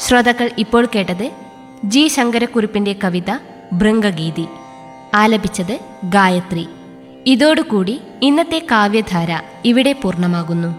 ശ്രോതാക്കൾ ഇപ്പോൾ കേട്ടത് ജി ശങ്കരക്കുറുപ്പിന്റെ കവിത ഭൃംഗഗീതി ആലപിച്ചത് ഗായത്രി ഇതോടുകൂടി ഇന്നത്തെ കാവ്യധാര ഇവിടെ പൂർണ്ണമാകുന്നു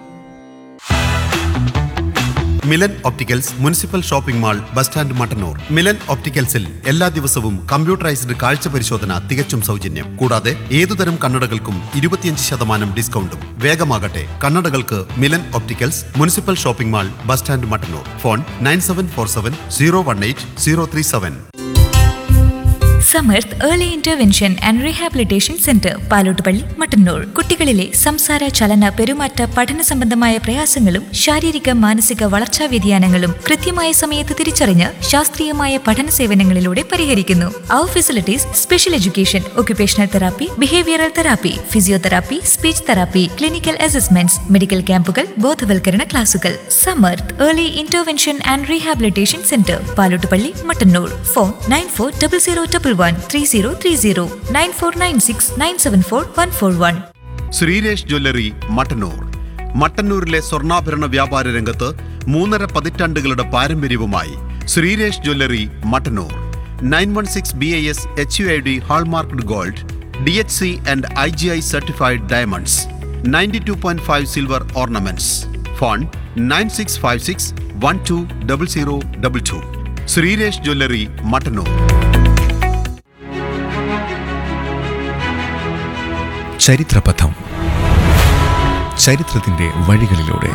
Milan opticals municipal shopping mall bus stand Mattannur Milan ഒപ്റ്റിക്കൽസിൽ എല്ലാ ദിവസവും കമ്പ്യൂട്ടറൈസ്ഡ് കാഴ്ച പരിശോധന തികച്ചും സൗജന്യം കൂടാതെ ഏതുതരം കണ്ണടകൾക്കും ഇരുപത്തിയഞ്ച് ശതമാനം ഡിസ്കൗണ്ടും വേഗമാകട്ടെ കണ്ണടകൾക്ക് Milan opticals municipal shopping mall bus stand Mattannur phone nine seven four seven zero one eight zero three seven Samarth early intervention and rehabilitation centre Palottupalli Mattannur കുട്ടികളിലെ സംസാര ചലന പെരുമാറ്റ പഠന സംബന്ധമായ പ്രയാസങ്ങളും ശാരീരിക മാനസിക വളർച്ചാ വ്യതിയാനങ്ങളും കൃത്യമായ സമയത്ത് തിരിച്ചറിഞ്ഞ് ശാസ്ത്രീയമായ പഠന സേവനങ്ങളിലൂടെ പരിഹരിക്കുന്നു our facilities special education occupational therapy behavioural therapy physiotherapy speech therapy clinical assessments medical ക്യാമ്പുകൾ ബോധവൽക്കരണ ക്ലാസുകൾ Samarth early intervention and rehabilitation centre Palottupalli Mattannur phone nine four double zero double one three zero three zero nine four nine six nine seven four one four one Sreeresh jewellery Mattannur മട്ടന്നൂരിലെ സ്വർണ്ണാഭരണ വ്യാപാര രംഗത്ത് മൂന്നര പതിറ്റാണ്ടുകളുടെ പാരമ്പര്യവുമായി Sreeresh jewellery Mattannur nine one six B I S H U I D hallmarked gold D H C and I G I certified diamonds ninety two point five silver ornaments phone nine six five six one two double zero double two Sreeresh jewellery Mattannur ചരിത്രപഥം ചരിത്രത്തിന്റെ വഴികളിലൂടെ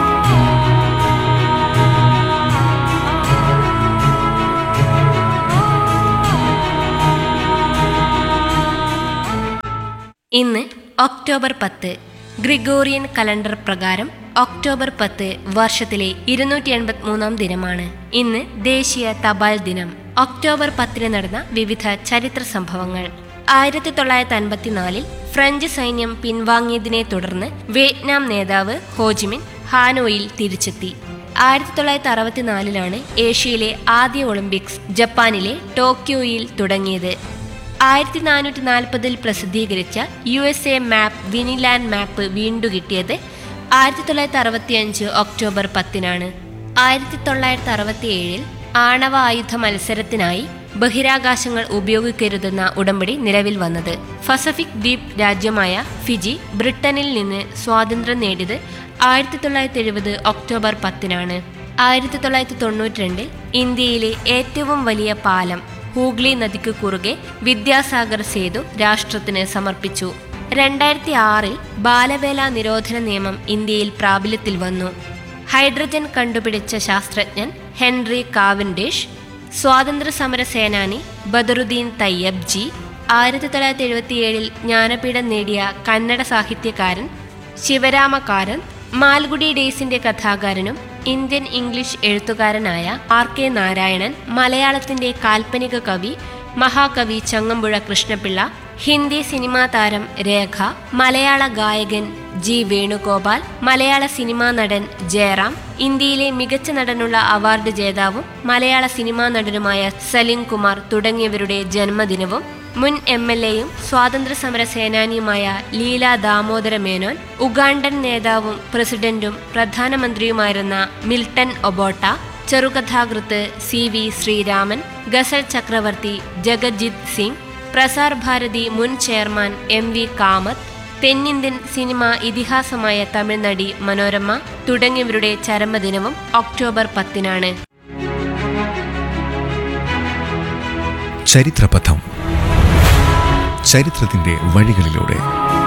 ഇന്ന് October പത്ത് Gregorian calendar പ്രകാരം October പത്ത് വർഷത്തിലെ ഇരുന്നൂറ്റി എൺപത്തി മൂന്നാം ദിനമാണ് ഇന്ന് ദേശീയ തപാൽ ദിനം ഒക്ടോബർ പത്തിന് നടന്ന വിവിധ ചരിത്ര സംഭവങ്ങൾ ആയിരത്തി തൊള്ളായിരത്തി അൻപത്തിനാലിൽ ഫ്രഞ്ച് സൈന്യം പിൻവാങ്ങിയതിനെ തുടർന്ന് വിയറ്റ്നാം നേതാവ് ഹോജിമിൻ ഹാനോയിൽ തിരിച്ചെത്തി ആയിരത്തി തൊള്ളായിരത്തി അറുപത്തിനാലിലാണ് ഏഷ്യയിലെ ആദ്യ ഒളിമ്പിക്സ് ജപ്പാനിലെ ടോക്കിയോയിൽ തുടങ്ങിയത് ആയിരത്തി നാനൂറ്റി നാൽപ്പതിൽ പ്രസിദ്ധീകരിച്ച U S A map Vinland map വീണ്ടു കിട്ടിയത് ആയിരത്തി തൊള്ളായിരത്തി അറുപത്തി അഞ്ച് ഒക്ടോബർ പത്തിനാണ് ആയിരത്തി തൊള്ളായിരത്തി അറുപത്തി ഏഴിൽ ആണവ ആയുധ മത്സരത്തിനായി ബഹിരാകാശങ്ങൾ ഉപയോഗിക്കരുതെന്ന ഉടമ്പടി നിലവിൽ വന്നത് പസഫിക് ദ്വീപ് രാജ്യമായ ഫിജി ബ്രിട്ടനിൽ നിന്ന് സ്വാതന്ത്ര്യം നേടിയത് ആയിരത്തി തൊള്ളായിരത്തി എഴുപത് ഒക്ടോബർ പത്തിനാണ് ആയിരത്തി തൊള്ളായിരത്തി തൊണ്ണൂറ്റി രണ്ടിൽ ഇന്ത്യയിലെ ഏറ്റവും വലിയ പാലം ഹൂഗ്ലി നദിക്ക് കുറുകെ വിദ്യാസാഗർ സേതു രാഷ്ട്രത്തിന് സമർപ്പിച്ചു രണ്ടായിരത്തി ആറിൽ ബാലവേല നിരോധന നിയമം ഇന്ത്യയിൽ പ്രാബല്യത്തിൽ വന്നു ഹൈഡ്രജൻ കണ്ടുപിടിച്ച ശാസ്ത്രജ്ഞൻ ഹെൻറി കാവിൻഡിഷ് സ്വാതന്ത്ര്യ സമര സേനാനി ബദറുദ്ദീൻ തയ്യബ് ജി ആയിരത്തി തൊള്ളായിരത്തി എഴുപത്തിയേഴിൽ ജ്ഞാനപീഠം നേടിയ കന്നഡ സാഹിത്യകാരൻ ശിവരാമകാരൻ മാൽഗുഡി ഡേയ്സിന്റെ കഥാകാരനും ഇന്ത്യൻ ഇംഗ്ലീഷ് എഴുത്തുകാരനായ ആർ കെ നാരായണൻ മലയാളത്തിന്റെ കാൽപ്പനിക കവി മഹാകവി ചങ്ങമ്പുഴ കൃഷ്ണപിള്ള ഹിന്ദി സിനിമാ താരം രേഖ മലയാള ഗായകൻ ജി വേണുഗോപാൽ മലയാള സിനിമാ നടൻ ജയറാം ഇന്ത്യയിലെ മികച്ച നടനുള്ള അവാർഡ് ജേതാവും മലയാള സിനിമാ നടനുമായ സലിം കുമാർ തുടങ്ങിയവരുടെ ജന്മദിനവും മുൻ എം എൽ എയും സ്വാതന്ത്ര്യ സമര സേനാനിയുമായ ലീല ദാമോദര മേനോൻ ഉഗാണ്ടൻ നേതാവും പ്രസിഡന്റും പ്രധാനമന്ത്രിയുമായിരുന്ന മിൽട്ടൺ ഒബോട്ട ചെറുകഥാകൃത്ത് സി വി ശ്രീരാമൻ ഗസൽ ചക്രവർത്തി ജഗജിത് സിംഗ് പ്രസാർ ഭാരതി മുൻ ചെയർമാൻ എം വി കാമത്ത് തെന്നിന്ത്യൻ സിനിമ ഇതിഹാസമായ തമിഴ്നടി മനോരമ തുടങ്ങിയവരുടെ ചരമദിനവും ഒക്ടോബർ പത്തിനാണ് ചരിത്രപഥം ചരിത്രത്തിന്റെ വഴികളിലൂടെ